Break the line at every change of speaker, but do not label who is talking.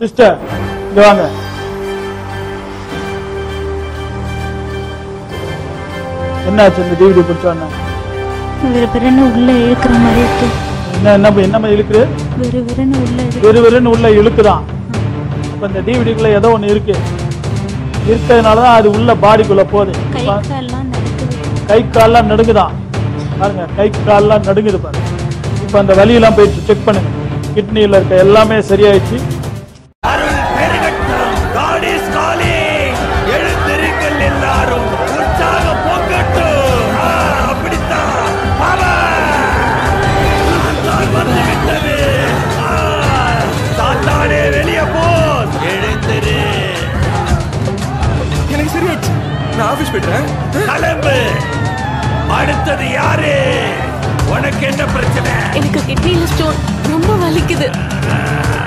Sister இங்க வாங்க என்னாச்சு இந்த டிவிடி பிடிச்சோன்னா
வெறு வெறுன்னு உள்ள இழுக்கிற மாதிரி இருக்கு
என்ன என்ன என்னமா இழுக்குது
வெறு வெறுன்னு உள்ள இழுக்கு
வெறு வெறுன்னு உள்ள இழுக்குதான் இப்ப இந்த டிவிடிக்குள்ள ஏதோ ஒண்ணு இருக்கு இருக்கிறதுனாலதான் அது உள்ள பாடிக்குள்ள போகுது
கை கால்லாம் நடக்குது
கை கால்லாம் நடுங்குதான் பாருங்க கை கால்லாம் நடுங்குது பாருங்க இப்ப அந்த வலியெல்லாம் போயிடுச்சு செக் பண்ணுங்க கிட்னில இருக்க எல்லாமே சரியாயிடுச்சு
அருள் பெருகட்டும் God is calling. எழுந்திருங்கள் எல்லாரும் உற்சாகம் பொங்கட்டும் ஆ, அப்படித்தான் Power. சாத்தான் வந்து விட்டது ஆ, சாத்தானே வெளியே போ எழுந்திரு
எனக்கு சரியாச்சு நான் ஆபீஸ் போயிட்டேன்
கிளம்பு அடுத்தது யாரு உனக்கு என்ன பிரச்சனை
எனக்கு கிட்னில ஸ்டோன் ரொம்ப வலிக்குது